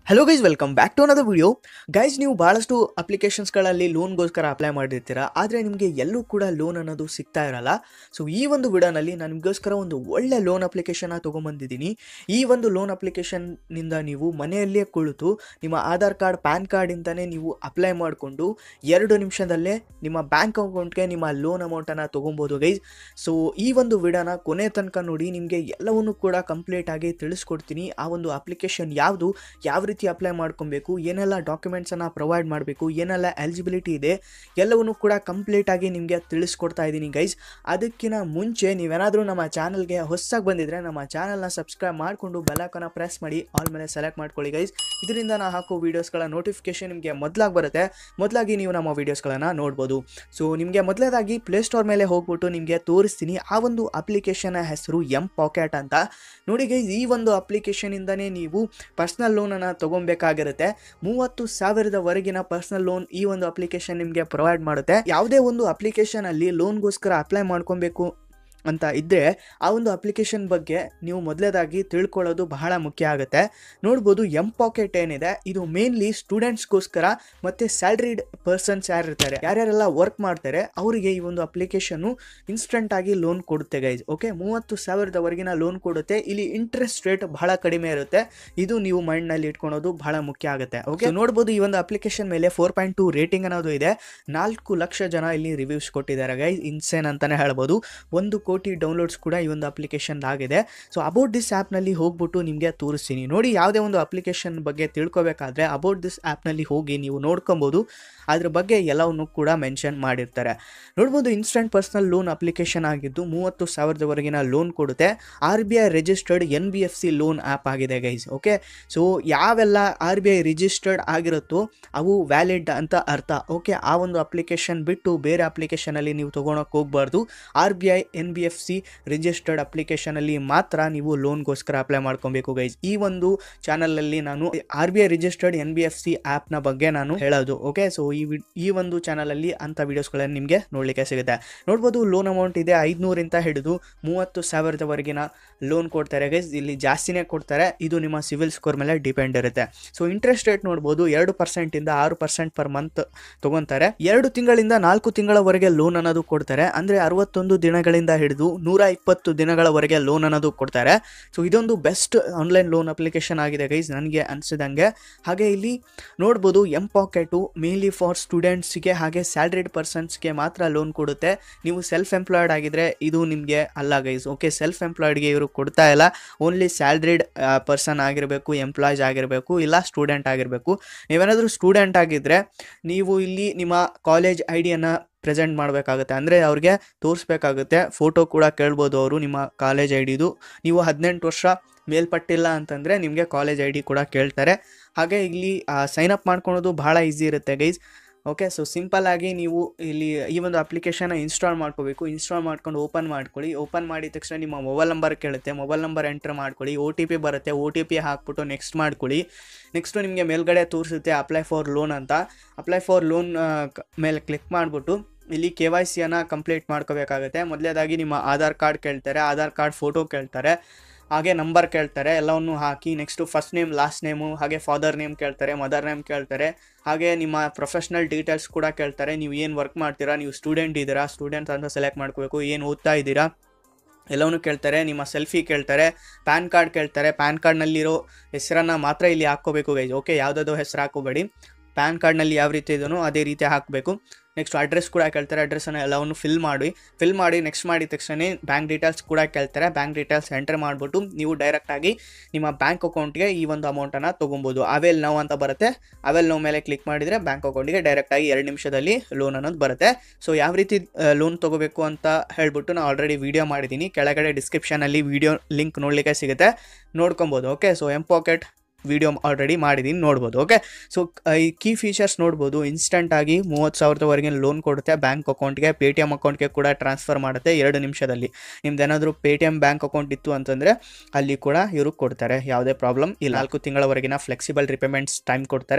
hello guys welcome back to another video guys ನೀವು ಭಾಳಷ್ಟು ಅಪ್ಲಿಕೇಶನ್ಸ್ಗಳಲ್ಲಿ ಲೋನ್ಗೋಸ್ಕರ apply ಮಾಡಿರ್ತೀರಾ ಆದರೆ ನಿಮಗೆ ಎಲ್ಲೂ ಕೂಡ ಲೋನ್ ಅನ್ನೋದು ಸಿಗ್ತಾ ಇರಲ್ಲ ಸೊ ಈ ಒಂದು ವಿಡಿಯೋನಲ್ಲಿ ನಾನು ನಿಮಗೋಸ್ಕರ ಒಂದು ಒಳ್ಳೆ ಲೋನ್ ಅಪ್ಲಿಕೇಶನ್ನ ತೊಗೊಂಬಂದಿದ್ದೀನಿ ಈ ಒಂದು ಲೋನ್ ಅಪ್ಲಿಕೇಶನ್ನಿಂದ ನೀವು ಮನೆಯಲ್ಲೇ ಕುಳಿತು ನಿಮ್ಮ ಆಧಾರ್ ಕಾರ್ಡ್ ಪ್ಯಾನ್ ಕಾರ್ಡಿಂದನೇ ನೀವು ಅಪ್ಲೈ ಮಾಡಿಕೊಂಡು ಎರಡು ನಿಮಿಷದಲ್ಲೇ ನಿಮ್ಮ ಬ್ಯಾಂಕ್ ಅಕೌಂಟ್ಗೆ ನಿಮ್ಮ ಲೋನ್ ಅಮೌಂಟನ್ನು ತೊಗೊಬೋದು ಗೈಸ್ ಸೊ ಈ ಒಂದು ವಿಡಿಯೋನ ಕೊನೆ ತನಕ ನೋಡಿ ನಿಮಗೆ ಎಲ್ಲವನ್ನೂ ಕೂಡ ಕಂಪ್ಲೀಟ್ ಆಗಿ ತಿಳಿಸ್ಕೊಡ್ತೀನಿ ಆ ಒಂದು ಅಪ್ಲಿಕೇಶನ್ ಯಾವುದು ಯಾವ ರೀತಿ ಅಪ್ಲೈ ಮಾಡ್ಕೊಬೇಕು ಏನೆಲ್ಲ ಡಾಕ್ಯುಮೆಂಟ್ಸನ್ನು ಪ್ರೊವೈಡ್ ಮಾಡಬೇಕು ಏನೆಲ್ಲ ಎಲಿಜಿಬಿಲಿಟಿ ಇದೆ ಎಲ್ಲವನ್ನೂ ಕೂಡ ಕಂಪ್ಲೀಟ್ ಆಗಿ ನಿಮಗೆ ತಿಳಿಸ್ಕೊಡ್ತಾ ಇದ್ದೀನಿ ಗೈಸ್ ಅದಕ್ಕಿಂತ ಮುಂಚೆ ನೀವೇನಾದರೂ ನಮ್ಮ ಚಾನಲ್ಗೆ ಹೊಸದಾಗಿ ಬಂದಿದ್ರೆ ನಮ್ಮ ಚಾನಲ್ನ ಸಬ್ಸ್ಕ್ರೈಬ್ ಮಾಡಿಕೊಂಡು ಬೆಲ್ಲೈಕನ್ನ ಪ್ರೆಸ್ ಮಾಡಿ ಆಲ್ ಮೇಲೆ ಸೆಲೆಕ್ಟ್ ಮಾಡ್ಕೊಳ್ಳಿ ಗೈಸ್ ಇದರಿಂದ ನಾ ಹಾಕೋ ವೀಡಿಯೋಸ್ಗಳ ನೋಟಿಫಿಕೇಶನ್ ನಿಮಗೆ ಮೊದಲಾಗಿ ಬರುತ್ತೆ ಮೊದಲಾಗಿ ನೀವು ನಮ್ಮ ವೀಡಿಯೋಸ್ಗಳನ್ನು ನೋಡ್ಬೋದು ಸೊ ನಿಮಗೆ ಮೊದಲೇದಾಗಿ ಪ್ಲೇಸ್ಟೋರ್ ಮೇಲೆ ಹೋಗ್ಬಿಟ್ಟು ನಿಮಗೆ ತೋರಿಸ್ತೀನಿ ಆ ಒಂದು ಅಪ್ಲಿಕೇಶನ್ ಹೆಸರು ಎಂ ಪಾಕೆಟ್ ಅಂತ ನೋಡಿ ಗೈಸ್ ಈ ಒಂದು ಅಪ್ಲಿಕೇಶನಿಂದನೇ ನೀವು ಪರ್ಸ್ನಲ್ ಲೋನನ್ನು ತೊಗೊಬೇಕಾಗಿರುತ್ತೆ ಮೂವತ್ತು ಸಾವಿರದವರೆಗಿನ ಪರ್ಸ್ನಲ್ ಲೋನ್ ಈ ಒಂದು ಅಪ್ಲಿಕೇಶನ್ ನಿಮಗೆ ಪ್ರೊವೈಡ್ ಮಾಡುತ್ತೆ ಯಾವುದೇ ಒಂದು ಅಪ್ಲಿಕೇಶನಲ್ಲಿ ಲೋನ್ಗೋಸ್ಕರ ಅಪ್ಲೈ ಮಾಡ್ಕೊಬೇಕು ಅಂತ ಇದ್ದರೆ ಆ ಒಂದು ಅಪ್ಲಿಕೇಶನ್ ಬಗ್ಗೆ ನೀವು ಮೊದಲೇದಾಗಿ ತಿಳ್ಕೊಳ್ಳೋದು ಬಹಳ ಮುಖ್ಯ ಆಗುತ್ತೆ ನೋಡ್ಬೋದು ಎಂ ಪಾಕೆಟ್ ಏನಿದೆ ಇದು ಮೇನ್ಲಿ ಸ್ಟೂಡೆಂಟ್ಸ್ಗೋಸ್ಕರ ಮತ್ತು ಸ್ಯಾಲ್ರಿಡ್ ಪರ್ಸನ್ಸ್ ಯಾರಿರ್ತಾರೆ ಯಾರ್ಯಾರೆಲ್ಲ ವರ್ಕ್ ಮಾಡ್ತಾರೆ ಅವರಿಗೆ ಈ ಒಂದು ಅಪ್ಲಿಕೇಶನ್ನು ಇನ್ಸ್ಟಂಟ್ ಆಗಿ ಲೋನ್ ಕೊಡುತ್ತೆ ಗೈಸ್ ಓಕೆ ಮೂವತ್ತು ಸಾವಿರದವರೆಗಿನ ಲೋನ್ ಕೊಡುತ್ತೆ ಇಲ್ಲಿ ಇಂಟ್ರೆಸ್ಟ್ ರೇಟ್ ಬಹಳ ಕಡಿಮೆ ಇರುತ್ತೆ ಇದು ನೀವು ಮೈಂಡ್ನಲ್ಲಿ ಇಟ್ಕೊಳೋದು ಬಹಳ ಮುಖ್ಯ ಆಗುತ್ತೆ ಓಕೆ ನೋಡ್ಬೋದು ಈ ಒಂದು ಅಪ್ಲಿಕೇಶನ್ ಮೇಲೆ ಫೋರ್ ಪಾಯಿಂಟ್ ಟು ರೇಟಿಂಗ್ ಅನ್ನೋದು ಇದೆ ನಾಲ್ಕು ಲಕ್ಷ ಜನ ಇಲ್ಲಿ ರಿವ್ಯೂಸ್ ಕೊಟ್ಟಿದ್ದಾರೆ ಗೈಸ್ ಇನ್ಸೇನ್ ಅಂತಾನೆ ಹೇಳ್ಬೋದು ಒಂದು ಕೋಟಿ ಡೌನ್ಲೋಡ್ಸ್ ಕೂಡ ಈ ಒಂದು ಅಪ್ಲಿಕೇಶನ್ ಆಗಿದೆ ಸೊ ಅಬೌಟ್ ದಿಸ್ ಆ್ಯಪ್ನಲ್ಲಿ ಹೋಗ್ಬಿಟ್ಟು ನಿಮಗೆ ತೋರಿಸ್ತೀನಿ ನೋಡಿ ಯಾವುದೇ ಒಂದು ಅಪ್ಲಿಕೇಶನ್ ಬಗ್ಗೆ ತಿಳ್ಕೊಬೇಕಾದ್ರೆ ಅಬೌಟ್ ದಿಸ್ ಆ್ಯಪ್ನಲ್ಲಿ ಹೋಗಿ ನೀವು ನೋಡ್ಕೊಬೋದು ಅದ್ರ ಬಗ್ಗೆ ಎಲ್ಲವನ್ನು ಕೂಡ ಮೆನ್ಷನ್ ಮಾಡಿರ್ತಾರೆ ನೋಡ್ಬೋದು ಇನ್ಸ್ಟಂಟ್ ಪರ್ಸನಲ್ ಲೋನ್ ಅಪ್ಲಿಕೇಶನ್ ಆಗಿದ್ದು ಮೂವತ್ತು ಸಾವಿರದವರೆಗಿನ ಲೋನ್ ಕೊಡುತ್ತೆ R B I registered N B F C loan app ಆಗಿದೆ ಗೈಸ್ ಓಕೆ ಸೊ ಯಾವೆಲ್ಲ ಆರ್ ಬಿ ಐ ರಿಜಿಸ್ಟರ್ಡ್ ಆಗಿರುತ್ತೋ ಅವು ವ್ಯಾಲಿಡ್ ಅಂತ ಅರ್ಥ ಓಕೆ ಆ ಒಂದು ಅಪ್ಲಿಕೇಶನ್ ಬಿಟ್ಟು ಬೇರೆ ಅಪ್ಲಿಕೇಶನಲ್ಲಿ ನೀವು ತೊಗೊಳಕ್ಕೆ ಹೋಗಬಾರ್ದು R B I N B F C registered ಅಪ್ಲಿಕೇಶನಲ್ಲಿ ಮಾತ್ರ ನೀವು ಲೋನ್ಗೋಸ್ಕರ ಅಪ್ಲೈ ಮಾಡ್ಕೊಬೇಕು ಗೈಸ್ ಈ ಒಂದು ಚಾನಲಲ್ಲಿ ನಾನು R B I registered N B F C ಆ್ಯಪ್ನ ಬಗ್ಗೆ ನಾನು ಹೇಳೋದು ಓಕೆ ಸೊ ಈ ವಿ ಈ ಒಂದು ಚಾನಲಲ್ಲಿ ಅಂಥ ವೀಡಿಯೋಸ್ಗಳನ್ನು ನಿಮಗೆ ನೋಡಲಿಕ್ಕೆ ಸಿಗುತ್ತೆ ನೋಡ್ಬೋದು ಲೋನ್ ಅಮೌಂಟ್ ಇದೆ ಐದುನೂರಿಂದ ಹಿಡಿದು ಮೂವತ್ತು ಸಾವಿರದವರೆಗಿನ ಲೋನ್ ಕೊಡ್ತಾರೆ ಗೈಸ್ ಇಲ್ಲಿ ಜಾಸ್ತಿನೇ ಕೊಡ್ತಾರೆ ಇದು ನಿಮ್ಮ ಸಿವಿಲ್ ಸ್ಕೋರ್ ಮೇಲೆ ಡಿಪೆಂಡ್ ಇರುತ್ತೆ ಸೊ ಇಂಟ್ರೆಸ್ಟ್ ರೇಟ್ ನೋಡ್ಬೋದು ಎರಡು ಪರ್ಸೆಂಟಿಂದ ಆರು ಪರ್ಸೆಂಟ್ ಪರ್ ಮಂತ್ ತೊಗೊತಾರೆ ಎರಡು ತಿಂಗಳಿಂದ ನಾಲ್ಕು ತಿಂಗಳವರೆಗೆ ಲೋನ್ ಅನ್ನೋದು ಕೊಡ್ತಾರೆ ಅಂದರೆ ಅರವತ್ತೊಂದು ದಿನಗಳಿಂದ ಹಿಡಿದು ನೂರ ಇಪ್ಪತ್ತು ದಿನಗಳವರೆಗೆ ಲೋನ್ ಅನ್ನೋದು ಕೊಡ್ತಾರೆ ಸೊ ಇದೊಂದು ಬೆಸ್ಟ್ ಆನ್ಲೈನ್ ಲೋನ್ ಅಪ್ಲಿಕೇಶನ್ ಆಗಿದೆ ಗೈಸ್ ನನಗೆ ಅನಿಸಿದಂಗೆ ಹಾಗೆ ಇಲ್ಲಿ ನೋಡ್ಬೋದು ಎಂ ಪಾಕೆಟು ಮೇನ್ಲಿ ಫಾರ್ ಸ್ಟೂಡೆಂಟ್ಸ್ಗೆ ಹಾಗೆ ಸ್ಯಾಲ್ರಿಡ್ ಪರ್ಸನ್ಸ್ಗೆ ಮಾತ್ರ ಲೋನ್ ಕೊಡುತ್ತೆ ನೀವು ಸೆಲ್ಫ್ ಎಂಪ್ಲಾಯ್ಡ್ ಆಗಿದ್ರೆ ಇದು ನಿಮಗೆ ಅಲ್ಲ ಗೈಸ್ ಓಕೆ ಸೆಲ್ಫ್ ಎಂಪ್ಲಾಯ್ಡ್ಗೆ ಇವರು ಕೊಡ್ತಾ ಇಲ್ಲ ಓನ್ಲಿ ಸ್ಯಾಲ್ರಿಡ್ ಪರ್ಸನ್ ಆಗಿರಬೇಕು ಎಂಪ್ಲಾಯ್ಸ್ ಆಗಿರಬೇಕು ಇಲ್ಲ ಸ್ಟೂಡೆಂಟ್ ಆಗಿರಬೇಕು ನೀವೇನಾದರೂ ಸ್ಟೂಡೆಂಟ್ ಆಗಿದ್ದರೆ ನೀವು ಇಲ್ಲಿ ನಿಮ್ಮ ಕಾಲೇಜ್ ಐ ಡಿಯನ್ನು ಪ್ರೆಸೆಂಟ್ ಮಾಡಬೇಕಾಗುತ್ತೆ ಅಂದರೆ ಅವ್ರಿಗೆ ತೋರಿಸ್ಬೇಕಾಗುತ್ತೆ ಫೋಟೋ ಕೂಡ ಕೇಳ್ಬೋದು ಅವರು ನಿಮ್ಮ ಕಾಲೇಜ್ ಐ ಡಿದು ನೀವು ಹದಿನೆಂಟು ವರ್ಷ ಮೇಲ್ಪಟ್ಟಿಲ್ಲ ಅಂತಂದರೆ ನಿಮಗೆ ಕಾಲೇಜ್ ಐ ಡಿ ಕೂಡ ಕೇಳ್ತಾರೆ ಹಾಗೆ ಇಲ್ಲಿ ಸೈನ್ ಅಪ್ ಮಾಡ್ಕೊಳೋದು ಭಾಳ ಈಸಿ ಇರುತ್ತೆ ಗೈಸ್ ಓಕೆ ಸೊ ಸಿಂಪಲ್ ಆಗಿ ನೀವು ಇಲ್ಲಿ ಈ ಒಂದು ಅಪ್ಲಿಕೇಶನ್ನ ಇನ್ಸ್ಟಾಲ್ ಮಾಡ್ಕೋಬೇಕು ಇನ್ಸ್ಟಾಲ್ ಮಾಡ್ಕೊಂಡು ಓಪನ್ ಮಾಡ್ಕೊಳ್ಳಿ ಓಪನ್ ಮಾಡಿದ ತಕ್ಷಣ ನಿಮ್ಮ ಮೊಬೈಲ್ ನಂಬರ್ ಕೇಳುತ್ತೆ ಮೊಬೈಲ್ ನಂಬರ್ ಎಂಟರ್ ಮಾಡ್ಕೊಳ್ಳಿ ಒ ಟಿ ಪಿ ಬರುತ್ತೆ ಒ ಟಿ ಪಿ ಹಾಕ್ಬಿಟ್ಟು ನೆಕ್ಸ್ಟ್ ಮಾಡ್ಕೊಳ್ಳಿ ನೆಕ್ಸ್ಟು ನಿಮಗೆ ಮೇಲ್ಗಡೆ ತೋರಿಸುತ್ತೆ ಅಪ್ಲೈ ಫಾರ್ ಲೋನ್ ಅಂತ ಅಪ್ಲೈ ಫಾರ್ ಲೋನ್ ಮೇಲೆ ಕ್ಲಿಕ್ ಮಾಡಿಬಿಟ್ಟು ಇಲ್ಲಿ ಕೆ ವೈ ಸಿಯನ್ನು ಕಂಪ್ಲೀಟ್ ಮಾಡ್ಕೋಬೇಕಾಗುತ್ತೆ ಮೊದಲೇದಾಗಿ ನಿಮ್ಮ ಆಧಾರ್ ಕಾರ್ಡ್ ಕೇಳ್ತಾರೆ ಆಧಾರ್ ಕಾರ್ಡ್ ಫೋಟೋ ಕೇಳ್ತಾರೆ ಹಾಗೆ ನಂಬರ್ ಕೇಳ್ತಾರೆ ಎಲ್ಲವನ್ನು ಹಾಕಿ next first name last name ಹಾಗೆ ಫಾದರ್ ನೇಮ್ ಕೇಳ್ತಾರೆ ಮದರ್ ನೇಮ್ ಕೇಳ್ತಾರೆ ಹಾಗೆ ನಿಮ್ಮ ಪ್ರೊಫೆಷ್ನಲ್ ಡೀಟೇಲ್ಸ್ ಕೂಡ ಕೇಳ್ತಾರೆ ನೀವು ಏನು ವರ್ಕ್ ಮಾಡ್ತೀರಾ ನೀವು ಸ್ಟೂಡೆಂಟ್ ಇದ್ದೀರಾ ಸ್ಟೂಡೆಂಟ್ ಅಂತ ಸೆಲೆಕ್ಟ್ ಮಾಡ್ಕೋಬೇಕು ಏನು ಓದ್ತಾ ಇದ್ದೀರಾ ಎಲ್ಲವನ್ನೂ ಕೇಳ್ತಾರೆ ನಿಮ್ಮ ಸೆಲ್ಫಿ ಕೇಳ್ತಾರೆ ಪ್ಯಾನ್ ಕಾರ್ಡ್ ಕೇಳ್ತಾರೆ ಪ್ಯಾನ್ ಕಾರ್ಡ್ನಲ್ಲಿರೋ ಹೆಸರನ್ನು ಮಾತ್ರ ಇಲ್ಲಿ ಹಾಕ್ಕೋಬೇಕು ಗೈಸ್ ಓಕೆ ಯಾವುದಾದ್ರು ಹೆಸರು ಹಾಕೋಬೇಡಿ ಪ್ಯಾನ್ ಕಾರ್ಡ್ನಲ್ಲಿ ಯಾವ ರೀತಿ ಇದನ್ನು ಅದೇ ರೀತಿ ಹಾಕಬೇಕು ನೆಕ್ಸ್ಟ್ ಅಡ್ರೆಸ್ ಕೂಡ ಕೇಳ್ತಾರೆ ಅಡ್ರೆಸ್ಸನ್ನು ಎಲ್ಲವನ್ನು ಫಿಲ್ ಮಾಡಿ ಫಿಲ್ ಮಾಡಿ ನೆಕ್ಸ್ಟ್ ಮಾಡಿದ ತಕ್ಷಣ ಬ್ಯಾಂಕ್ ಡೀಟೇಲ್ಸ್ ಕೂಡ ಕೇಳ್ತಾರೆ ಬ್ಯಾಂಕ್ ಡೀಟೇಲ್ಸ್ ಎಂಟರ್ ಮಾಡಿಬಿಟ್ಟು ನೀವು ಡೈರೆಕ್ಟಾಗಿ ನಿಮ್ಮ ಬ್ಯಾಂಕ್ ಅಕೌಂಟ್ಗೆ ಈ ಒಂದು ಅಮೌಂಟನ್ನು ತೊಗೊಬೋದು ಅವೆಲ್ ನೋವು ಅಂತ ಬರುತ್ತೆ ಅವೆಲ್ ನೋವು ಮೇಲೆ ಕ್ಲಿಕ್ ಮಾಡಿದರೆ ಬ್ಯಾಂಕ್ ಅಕೌಂಟಿಗೆ ಡೈರೆಕ್ಟಾಗಿ ಎರಡು ನಿಮಿಷದಲ್ಲಿ ಲೋನ್ ಅನ್ನೋದು ಬರುತ್ತೆ ಸೊ ಯಾವ ರೀತಿ ಲೋನ್ ತೊಗೋಬೇಕು ಅಂತ ಹೇಳ್ಬಿಟ್ಟು ನಾನು ಆಲ್ರೆಡಿ ವೀಡಿಯೋ ಮಾಡಿದ್ದೀನಿ ಕೆಳಗಡೆ ಡಿಸ್ಕ್ರಿಪ್ಷನಲ್ಲಿ ವೀಡಿಯೋ ಲಿಂಕ್ ನೋಡಲಿಕ್ಕೆ ಸಿಗುತ್ತೆ ನೋಡ್ಕೊಬೋದು okay so M pocket video already ಮಾಡಿದ್ದೀನಿ ನೋಡ್ಬೋದು ಓಕೆ ಸೊ ಈ ಕೀ ಫೀಚರ್ಸ್ ನೋಡ್ಬೋದು ಇನ್ಸ್ಟಂಟ್ ಆಗಿ ಮೂವತ್ತು ಸಾವಿರದವರೆಗೆ ಲೋನ್ ಕೊಡುತ್ತೆ ಬ್ಯಾಂಕ್ ಅಕೌಂಟ್ಗೆ ಪೇ ಟಿ ಎಮ್ ಅಕೌಂಟ್ಗೆ ಕೂಡ ಟ್ರಾನ್ಸ್ಫರ್ ಮಾಡುತ್ತೆ ಎರಡು ನಿಮಿಷದಲ್ಲಿ ನಿಮ್ದು ಏನಾದರೂ Paytm bank account ಇತ್ತು ಅಂತಂದರೆ ಅಲ್ಲಿ ಕೂಡ ಇವರು ಕೊಡ್ತಾರೆ ಯಾವುದೇ ಪ್ರಾಬ್ಲಮ್ ಈ ನಾಲ್ಕು ತಿಂಗಳವರೆಗಿನ ಫ್ಲೆಕ್ಸಿಬಲ್ ರಿಪೇಮೆಂಟ್ಸ್ ಟೈಮ್ ಕೊಡ್ತಾರೆ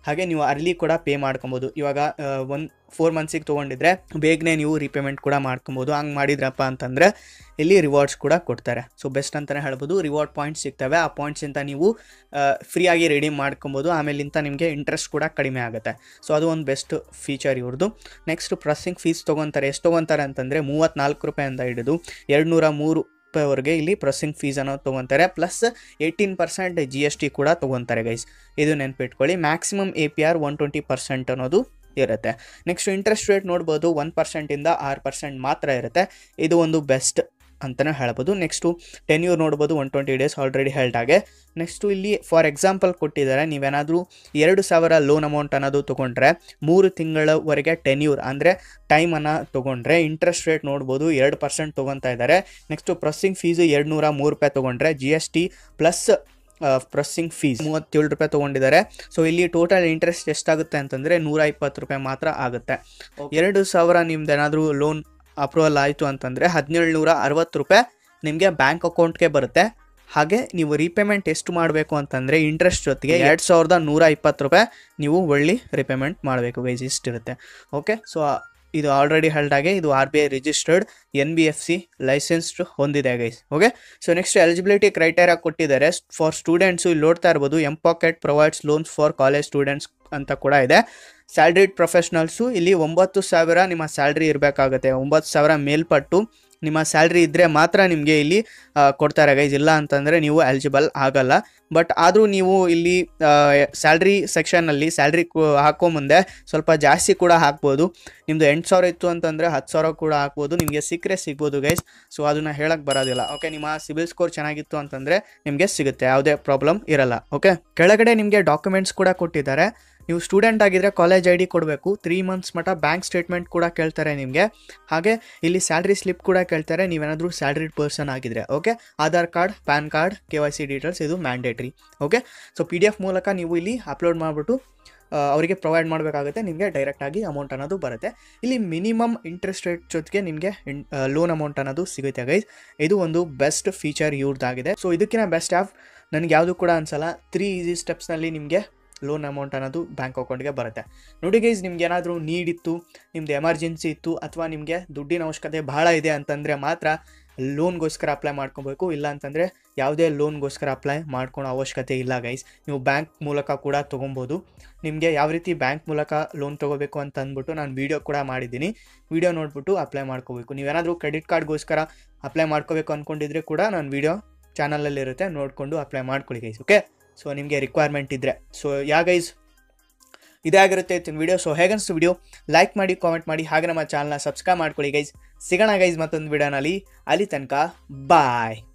ಹಾಗೆ ನೀವು ಅರ್ಲಿ ಕೂಡ ಪೇ ಮಾಡ್ಕೊಬೋದು ಇವಾಗ ಒಂದು ಫೋರ್ ಮಂತ್ಸಿಗೆ ತೊಗೊಂಡಿದ್ರೆ ಬೇಗನೆ ನೀವು ರೀಪೇಮೆಂಟ್ ಕೂಡ ಮಾಡ್ಕೊಬೋದು ಹಂಗೆ ಮಾಡಿದ್ರಪ್ಪ ಅಂತಂದರೆ ಇಲ್ಲಿ ರಿವಾರ್ಡ್ಸ್ ಕೂಡ ಕೊಡ್ತಾರೆ ಸೊ ಬೆಸ್ಟ್ ಅಂತಲೇ ಹೇಳ್ಬೋದು ರಿವಾರ್ಡ್ ಪಾಯಿಂಟ್ಸ್ ಸಿಗ್ತವೆ ಆ ಪಾಯಿಂಟ್ಸಿಂದ ನೀವು ಫ್ರೀಯಾಗಿ ರೆಡೀಮ್ ಮಾಡ್ಕೊಬೋದು ಆಮೇಲಿಂದ ನಿಮಗೆ ಇಂಟ್ರೆಸ್ಟ್ ಕೂಡ ಕಡಿಮೆ ಆಗುತ್ತೆ ಸೊ ಅದು ಒಂದು ಬೆಸ್ಟ್ ಫೀಚರ್ ಇವ್ರದ್ದು ನೆಕ್ಸ್ಟ್ ಪ್ರೊಸೆಸಿಂಗ್ ಫೀಸ್ ತೊಗೊತಾರೆ ಎಷ್ಟು ತೊಗೊತಾರೆ ಅಂತಂದರೆ ಮೂವತ್ತ್ನಾಲ್ಕು ರೂಪಾಯಿಂದ ಹಿಡಿದು ಎರಡು ನೂರ ಮೂರು ರೂಪಾಯಿವರೆಗೆ ಇಲ್ಲಿ ಪ್ರೊಸೆಸಿಂಗ್ ಫೀಸ್ ಅನ್ನೋದು ತೊಗೊತಾರೆ plus eighteen percent G S T ಕೂಡ ತೊಗೊತಾರೆ ಗೈಸ್ ಇದು ನೆನ್ಪಿಟ್ಕೊಳ್ಳಿ maximum A P R one twenty percent ಅನ್ನೋದು ಇರುತ್ತೆ ನೆಕ್ಸ್ಟ್ ಇಂಟ್ರೆಸ್ಟ್ ರೇಟ್ ನೋಡ್ಬೋದು ಒನ್ ಪರ್ಸೆಂಟಿಂದ ಆರು ಪರ್ಸೆಂಟ್ ಮಾತ್ರ ಇರುತ್ತೆ ಇದು ಒಂದು ಬೆಸ್ಟ್ ಅಂತಲೇ ಹೇಳ್ಬೋದು ನೆಕ್ಸ್ಟು ಟೆನ್ಯೂರ್ ನೋಡ್ಬೋದು one twenty days already held ಆಗಿ ನೆಕ್ಸ್ಟು ಇಲ್ಲಿ ಫಾರ್ ಎಕ್ಸಾಂಪಲ್ ಕೊಟ್ಟಿದ್ದಾರೆ ನೀವೇನಾದರೂ ಎರಡು ಸಾವಿರ ಲೋನ್ ಅಮೌಂಟ್ ಅನ್ನೋದು ತೊಗೊಂಡ್ರೆ ಮೂರು ತಿಂಗಳವರೆಗೆ ಟೆನ್ಯೂರ್ ಅಂದರೆ ಟೈಮನ್ನು ತೊಗೊಂಡ್ರೆ ಇಂಟ್ರೆಸ್ಟ್ ರೇಟ್ ನೋಡ್ಬೋದು ಎರಡು ಪರ್ಸೆಂಟ್ ತೊಗೊತಾ ಇದ್ದಾರೆ ನೆಕ್ಸ್ಟು ಪ್ರೊಸೆಸಿಂಗ್ ಫೀಸು ಎರಡು ನೂರ ಮೂರು ರೂಪಾಯಿ ತೊಗೊಂಡ್ರೆ G S T plus processing fees ಮೂವತ್ತೇಳು ರೂಪಾಯಿ ತೊಗೊಂಡಿದ್ದಾರೆ ಸೊ ಇಲ್ಲಿ ಟೋಟಲ್ ಇಂಟ್ರೆಸ್ಟ್ ಎಷ್ಟಾಗುತ್ತೆ ಅಂತಂದರೆ ನೂರ ಇಪ್ಪತ್ತು ರೂಪಾಯಿ ಮಾತ್ರ ಆಗುತ್ತೆ ಎರಡು ಸಾವಿರ ನಿಮ್ದು ಏನಾದರೂ ಲೋನ್ ಅಪ್ರೂವಲ್ ಆಯಿತು ಅಂತಂದರೆ ಹದಿನೇಳು ನೂರ ಅರವತ್ತು ರೂಪಾಯಿ ನಿಮಗೆ ಬ್ಯಾಂಕ್ ಅಕೌಂಟ್ಗೆ ಬರುತ್ತೆ ಹಾಗೆ ನೀವು ರೀಪೇಮೆಂಟ್ ಎಷ್ಟು ಮಾಡಬೇಕು ಅಂತಂದರೆ ಇಂಟ್ರೆಸ್ಟ್ ಜೊತೆಗೆ ಎರಡು ಸಾವಿರದ ನೂರ ಇಪ್ಪತ್ತು ರೂಪಾಯಿ ನೀವು ಒಳ್ಳೆ ರಿಪೇಮೆಂಟ್ ಮಾಡಬೇಕು ಗೈಸ್ ಇಷ್ಟಿರುತ್ತೆ ಓಕೆ ಸೊ ಇದು ಆಲ್ರೆಡಿ ಹೆಲ್ಡ್ ಆಗಿ ಇದು R B I registered N B F C licensed ಹೊಂದಿದೆ guys okay so next eligibility criteria ಕೊಟ್ಟಿದ್ದಾರೆ ಫಾರ್ ಸ್ಟೂಡೆಂಟ್ಸು ಇಲ್ಲಿ ನೋಡ್ತಾ ಇರ್ಬೋದು M pocket provides loans for college students ಅಂತ ಕೂಡ ಇದೆ ಸ್ಯಾಲ್ರಿಡ್ ಪ್ರೊಫೆಷ್ನಲ್ಸು ಇಲ್ಲಿ ಒಂಬತ್ತು ಸಾವಿರ ನಿಮ್ಮ ಸ್ಯಾಲ್ರಿ ಇರಬೇಕಾಗುತ್ತೆ ಒಂಬತ್ತು ಸಾವಿರ ಮೇಲ್ಪಟ್ಟು ನಿಮ್ಮ ಸ್ಯಾಲ್ರಿ ಇದ್ದರೆ ಮಾತ್ರ ನಿಮಗೆ ಇಲ್ಲಿ ಆ, ಕೊಡ್ತಾರೆ ಗೈಸ್ ಇಲ್ಲ ಅಂತಂದರೆ ನೀವು ಎಲಿಜಿಬಲ್ ಆಗಲ್ಲ ಬಟ್ ಆದರೂ ನೀವು ಇಲ್ಲಿ ಸ್ಯಾಲ್ರಿ ಸೆಕ್ಷನಲ್ಲಿ ಸ್ಯಾಲ್ರಿ ಹಾಕೋ ಮುಂದೆ ಸ್ವಲ್ಪ ಜಾಸ್ತಿ ಕೂಡ ಹಾಕ್ಬೋದು ನಿಮ್ಮದು ಎಂಟು ಸಾವಿರ ಇತ್ತು ಅಂತಂದರೆ ಹತ್ತು ಸಾವಿರ ಕೂಡ ಹಾಕ್ಬೋದು ನಿಮಗೆ ಸಿಕ್ಕರೆ ಸಿಗ್ಬೋದು ಗೈಸ್ ಸೊ ಅದನ್ನು ಹೇಳಕ್ಕೆ ಬರೋದಿಲ್ಲ ಓಕೆ ನಿಮ್ಮ ಸಿಬಿಲ್ ಸ್ಕೋರ್ ಚೆನ್ನಾಗಿತ್ತು ಅಂತಂದರೆ ನಿಮಗೆ ಸಿಗುತ್ತೆ ಯಾವುದೇ ಪ್ರಾಬ್ಲಮ್ ಇರಲ್ಲ ಓಕೆ ಕೆಳಗಡೆ ನಿಮಗೆ ಡಾಕ್ಯುಮೆಂಟ್ಸ್ ಕೂಡ ಕೊಟ್ಟಿದ್ದಾರೆ ನೀವು ಸ್ಟೂಡೆಂಟ್ ಆಗಿದ್ರೆ ಕಾಲೇಜ್ ಐ ಡಿ ಕೊಡಬೇಕು ತ್ರೀ ಮಂತ್ಸ್ ಮಟ್ಟ ಬ್ಯಾಂಕ್ ಸ್ಟೇಟ್ಮೆಂಟ್ ಕೂಡ ಕೇಳ್ತಾರೆ ನಿಮಗೆ ಹಾಗೆ ಇಲ್ಲಿ ಸ್ಯಾಲ್ರಿ ಸ್ಲಿಪ್ ಕೂಡ ಕೇಳ್ತಾರೆ ನೀವೇನಾದರೂ ಸ್ಯಾಲ್ರಿಡ್ ಪರ್ಸನ್ ಆಗಿದ್ರೆ okay Aadhaar card PAN card K Y C details ಇದು mandatory okay so P D F ಮೂಲಕ ನೀವು ಇಲ್ಲಿ ಅಪ್ಲೋಡ್ ಮಾಡಿಬಿಟ್ಟು ಅವರಿಗೆ ಪ್ರೊವೈಡ್ ಮಾಡಬೇಕಾಗುತ್ತೆ ನಿಮಗೆ ಡೈರೆಕ್ಟಾಗಿ ಅಮೌಂಟ್ ಅನ್ನೋದು ಬರುತ್ತೆ ಇಲ್ಲಿ ಮಿನಿಮಮ್ ಇಂಟ್ರೆಸ್ಟ್ ರೇಟ್ ಜೊತೆಗೆ ನಿಮಗೆ ಲೋನ್ ಅಮೌಂಟ್ ಅನ್ನೋದು ಸಿಗುತ್ತೆ ಗೈಸ್ ಇದು ಒಂದು ಬೆಸ್ಟ್ ಫೀಚರ್ ಇವ್ರದ್ದಾಗಿದೆ ಸೊ ಇದಕ್ಕಿಂತ ಬೆಸ್ಟ್ ಆ್ಯಪ್ ನನಗೆ ಯಾವುದು ಕೂಡ ಅನ್ಸಲ್ಲ ತ್ರೀ ಈಸಿ ಸ್ಟೆಪ್ಸ್ನಲ್ಲಿ ನಿಮಗೆ ಲೋನ್ ಅಮೌಂಟ್ ಅನ್ನೋದು ಬ್ಯಾಂಕ್ ಅಕೌಂಟ್ಗೆ ಬರುತ್ತೆ ನೋಡಿ ಗೈಸ್ ನಿಮ್ಗೆ ಏನಾದರೂ ನೀಡ್ ಇತ್ತು ನಿಮ್ದು ಎಮರ್ಜೆನ್ಸಿ ಇತ್ತು ಅಥವಾ ನಿಮಗೆ ದುಡ್ಡಿನ ಅವಶ್ಯಕತೆ ಭಾಳ ಇದೆ ಅಂತಂದರೆ ಮಾತ್ರ ಲೋನ್ಗೋಸ್ಕರ ಅಪ್ಲೈ ಮಾಡ್ಕೊಬೇಕು ಇಲ್ಲ ಅಂತಂದರೆ ಯಾವುದೇ ಲೋನ್ಗೋಸ್ಕರ ಅಪ್ಲೈ ಮಾಡ್ಕೊಳೋ ಅವಶ್ಯಕತೆ ಇಲ್ಲ ಗೈಸ್ ನೀವು ಬ್ಯಾಂಕ್ ಮೂಲಕ ಕೂಡ ತೊಗೊಬೋದು ನಿಮಗೆ ಯಾವ ರೀತಿ ಬ್ಯಾಂಕ್ ಮೂಲಕ ಲೋನ್ ತೊಗೋಬೇಕು ಅಂತ ಅಂದ್ಬಿಟ್ಟು ನಾನು ವೀಡಿಯೋ ಕೂಡ ಮಾಡಿದ್ದೀನಿ ವೀಡಿಯೋ ನೋಡ್ಬಿಟ್ಟು ಅಪ್ಲೈ ಮಾಡ್ಕೋಬೇಕು ನೀವೇನಾದರೂ ಕ್ರೆಡಿಟ್ ಕಾರ್ಡ್ಗೋಸ್ಕರ ಅಪ್ಲೈ ಮಾಡ್ಕೋಬೇಕು ಅಂದ್ಕೊಂಡಿದ್ರೆ ಕೂಡ ನಾನು ವೀಡಿಯೋ ಚಾನಲಲ್ಲಿರುತ್ತೆ ನೋಡಿಕೊಂಡು ಅಪ್ಲೈ ಮಾಡ್ಕೊಳ್ಳಿ ಗೈಸ್ ಓಕೆ ಸೊ ನಿಮಗೆ ರಿಕ್ವೈರ್ಮೆಂಟ್ ಇದ್ದರೆ ಸೊ ಯಾ ಗೈಸ್ ಇದೇ ಆಗಿರುತ್ತೆ ಇತ್ತಿನ ವಿಡಿಯೋ ಸೊ ಹೇಗನ್ಸ್ತು ವಿಡಿಯೋ ಲೈಕ್ ಮಾಡಿ ಕಾಮೆಂಟ್ ಮಾಡಿ ಹಾಗೆ ನಮ್ಮ ಚಾನಲ್ನ ಸಬ್ಸ್ಕ್ರೈಬ್ ಮಾಡ್ಕೊಳ್ಳಿ ಗೈಸ್ ಸಿಗೋಣ ಗೈಸ್ ಮತ್ತೊಂದು ವಿಡಿಯೋನಲ್ಲಿ ಅಲ್ಲಿ ತನಕ ಬಾಯ್